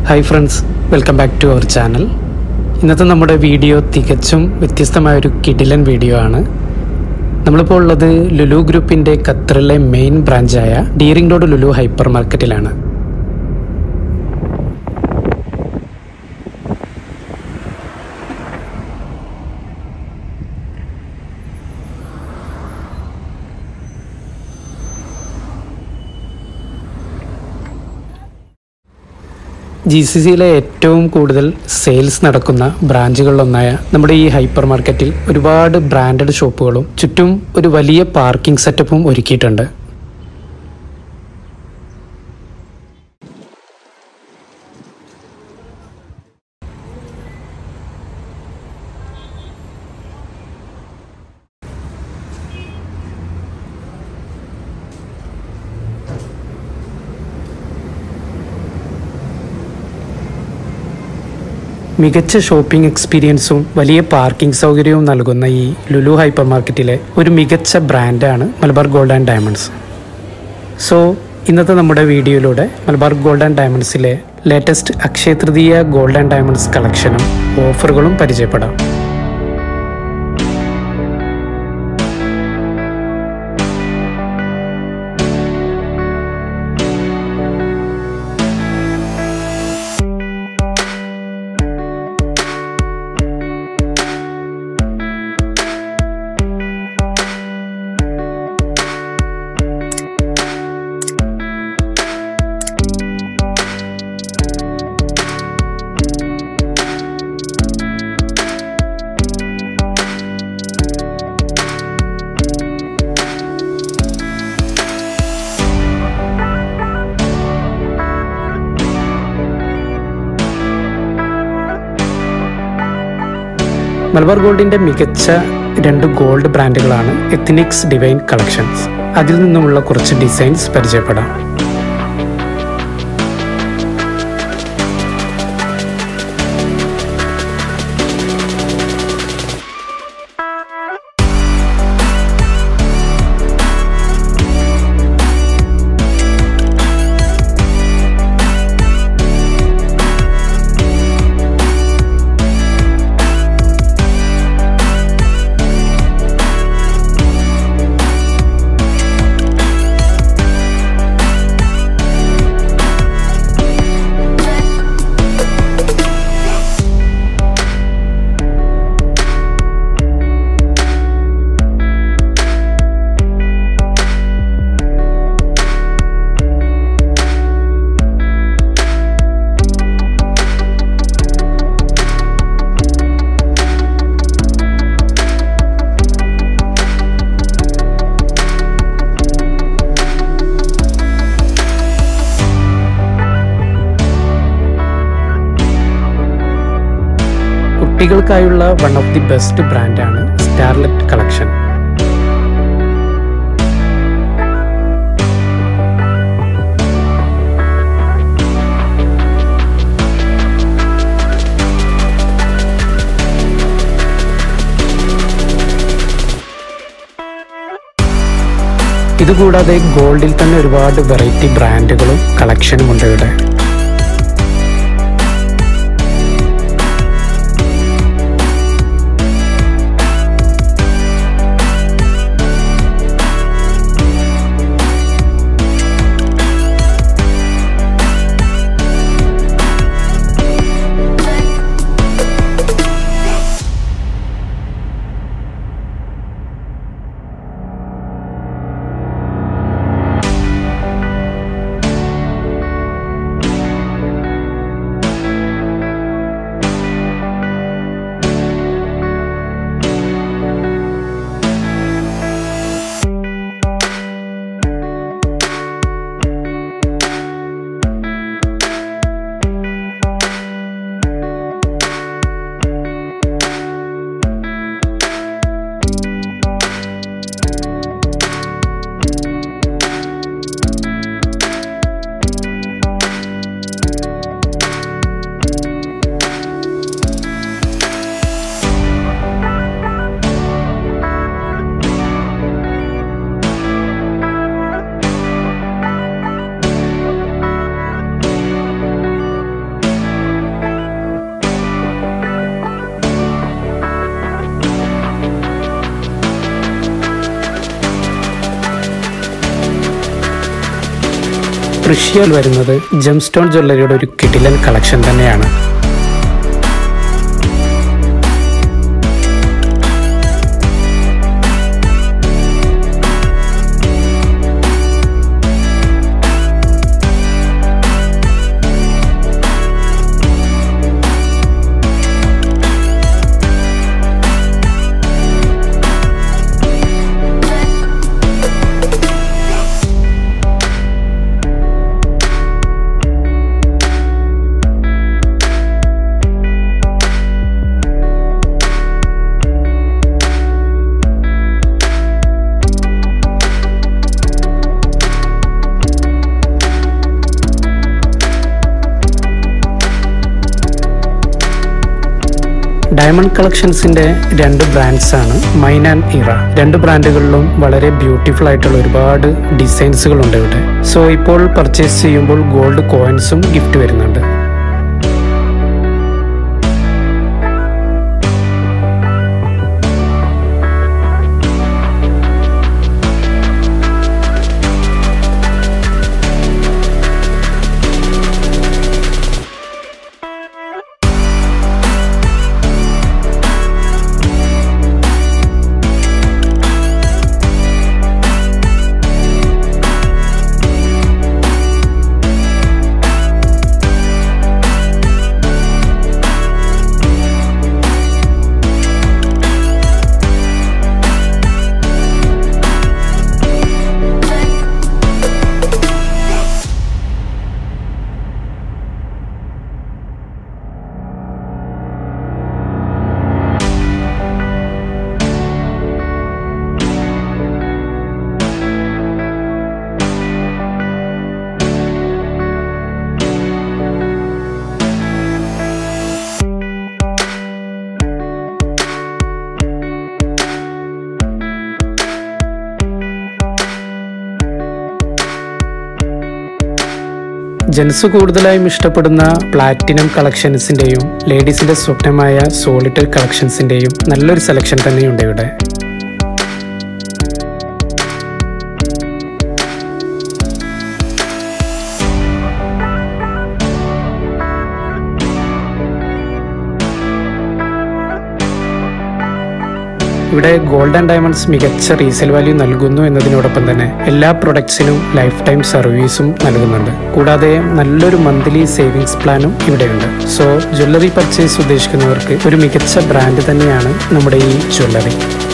hi friends welcome back to our channel ഇന്നത്തെ നമ്മുടെ video തികച്ചും വ്യത്യസ്തമായ ഒരു കിടിലൻ വീഡിയോ ആണ് നമ്മളിപ്പോൾ ഉള്ളത് ലുലു ഗ്രൂപ്പിൻ്റെ ഖത്തറിലെ മെയിൻ ബ്രാഞ്ചായ ഡീറിംഗ് റോഡ് ലുലു ഹൈപ്പർ മാർക്കറ്റിലാണ് ജി സി സിയിലെ ഏറ്റവും കൂടുതൽ സെയിൽസ് നടക്കുന്ന ബ്രാഞ്ചുകളിലൊന്നായ നമ്മുടെ ഈ ഹൈപ്പർ മാർക്കറ്റിൽ ഒരുപാട് ബ്രാൻഡഡ് ഷോപ്പുകളും ചുറ്റും ഒരു വലിയ പാർക്കിംഗ് സെറ്റപ്പും ഒരുക്കിയിട്ടുണ്ട് മികച്ച ഷോപ്പിംഗ് എക്സ്പീരിയൻസും വലിയ പാർക്കിംഗ് സൗകര്യവും നൽകുന്ന ഈ ലുലു ഹൈപ്പർ മാർക്കറ്റിലെ ഒരു മികച്ച ബ്രാൻഡാണ് Malabar gold and diamonds so ഇന്നത്തെ നമ്മുടെ വീഡിയോയിലൂടെ മലബാർ ഗോൾഡ് ആൻഡ് ഡയമണ്ട്സിലെ latest Akshaya Tritiya gold and diamonds കളക്ഷനും ഓഫറുകളും പരിചയപ്പെടാം മലബാർ ഗോൾഡിന്റെ മികച്ച രണ്ട് ഗോൾഡ് ബ്രാൻഡുകളാണ് എത്നിക്സ് ഡിവൈൻ കളക്ഷൻസ് അതിൽ നിന്നുമുള്ള കുറച്ച് ഡിസൈൻസ് പരിചയപ്പെടാം കുട്ടികൾക്കായുള്ള വൺ ഓഫ് ദി ബെസ്റ്റ് ബ്രാൻഡാണ് സ്റ്റാർലെറ്റ് കളക്ഷൻ ഇതുകൂടാതെ ഗോൾഡിൽ തന്നെ ഒരുപാട് വെറൈറ്റി ബ്രാൻഡുകളും കളക്ഷനും ഉണ്ട് ഇവിടെ തൃശ്ശിയിൽ വരുന്നത് ജംസ്റ്റോൺ ജ്വല്ലറിയുടെ ഒരു കിടിലൻ കളക്ഷൻ തന്നെയാണ് ഡയമണ്ട് കളക്ഷൻസിന്റെ രണ്ട് ബ്രാൻഡ്സ് ആണ് മൈൻ ആൻഡ് ഇറ രണ്ട് ബ്രാൻഡുകളിലും വളരെ ബ്യൂട്ടിഫുൾ ആയിട്ടുള്ള ഒരുപാട് ഡിസൈൻസുകൾ ഉണ്ട് ഇവിടെ സോ ഇപ്പോൾ പർച്ചേസ് ചെയ്യുമ്പോൾ ഗോൾഡ് കോയിൻസും ഗിഫ്റ്റ് വരുന്നുണ്ട് ജെൻസ് കൂടുതലായും ഇഷ്ടപ്പെടുന്ന പ്ലാറ്റിനം കളക്ഷൻസിന്റെയും ലേഡീസിന്റെ സ്വപ്നമായ സോളിറ്ററി കളക്ഷൻസിന്റെയും നല്ലൊരു സെലക്ഷൻ തന്നെയുണ്ട് ഇവിടെ ഇവിടെ ഗോൾഡ് ആൻഡ് ഡയമണ്ട്സ് മികച്ച റീസെയിൽ വാല്യൂ നൽകുന്നു എന്നതിനോടൊപ്പം തന്നെ എല്ലാ പ്രൊഡക്ട്സിനും ലൈഫ് ടൈം സർവീസും നൽകുന്നുണ്ട് കൂടാതെ നല്ലൊരു മന്ത്ലി സേവിങ്സ് പ്ലാനും ഇവിടെയുണ്ട് സോ ജ്വല്ലറി പർച്ചേസ് ഉദ്ദേശിക്കുന്നവർക്ക് ഒരു മികച്ച ബ്രാൻഡ് തന്നെയാണ് നമ്മുടെ ഈ ജ്വല്ലറി